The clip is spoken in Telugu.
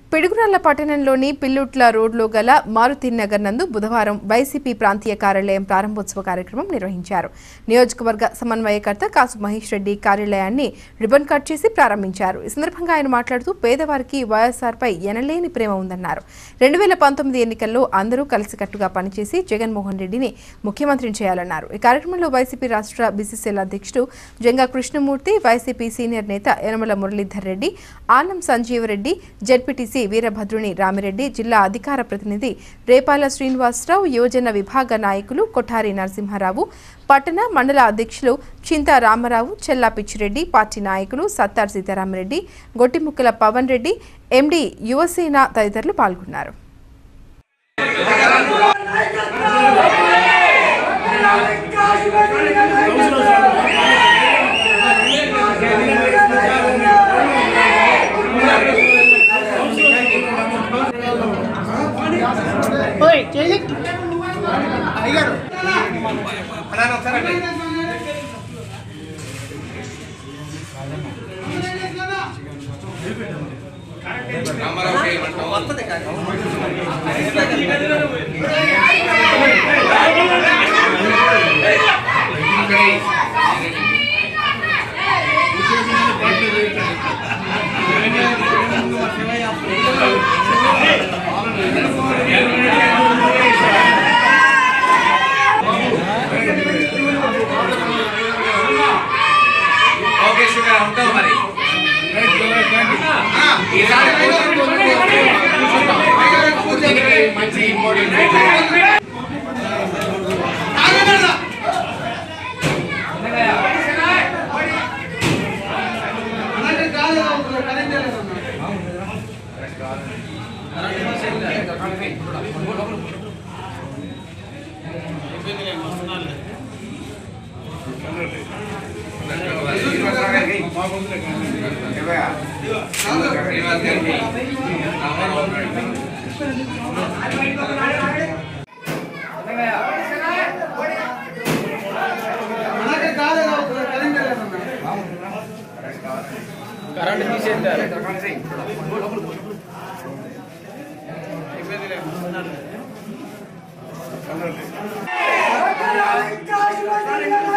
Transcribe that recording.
పిడుగురాళ్ల పట్టణంలోని పిల్లుట్ల రోడ్లో గల మారుతి నగర్ నందు బుధవారం వైసీపీ ప్రాంతీయ కార్యాలయం ప్రారంభోత్సవ కార్యక్రమం నిర్వహించారు నియోజకవర్గ సమన్వయకర్త కాసు మహేష్ రెడ్డి కార్యాలయాన్ని రిబన్ కట్ చేసి ప్రారంభించారు ఈ సందర్భంగా ఆయన మాట్లాడుతూ పేదవారికి వైఎస్ఆర్పై ఎనలేని ప్రేమ ఉందన్నారు రెండు వేల పంతొమ్మిది ఎన్నికల్లో అందరూ కలిసికట్టుగా పనిచేసి జగన్మోహన్ రెడ్డిని ముఖ్యమంత్రిని చేయాలన్నారు ఈ కార్యక్రమంలో వైసీపీ రాష్ట్ర బీసీసీఎల్ అధ్యక్షుడు జంగా కృష్ణమూర్తి వైసీపీ సీనియర్ నేత యనమల మురళీధర్ రెడ్డి ఆనం సంజీవరెడ్డి జెడ్పీటీసీ వీరభద్రుని రామిరెడ్డి జిల్లా అధికార ప్రతినిధి రేపాల శ్రీనివాసరావు యువజన విభాగ నాయకులు కొఠారి నరసింహారావు పట్టణ మండల అధ్యక్షులు చింతా రామారావు చెల్లా పిచ్చిరెడ్డి పార్టీ నాయకులు సత్తార్ సీతారామరెడ్డి గొట్టిముక్కల పవన్ రెడ్డి ఎండి యువసేన తదితరులు పాల్గొన్నారు ఓయ్ చేయి అయ్యారు ఓకే షుగర్ ఉంటావు మరి ఈసారి దీనికి మంచి ఇంపార్టెంట్ శ్రీనివాస్ గారికి రామారావు గారికి కరెంట్ తీసేద్దారు శ్రీనివాస్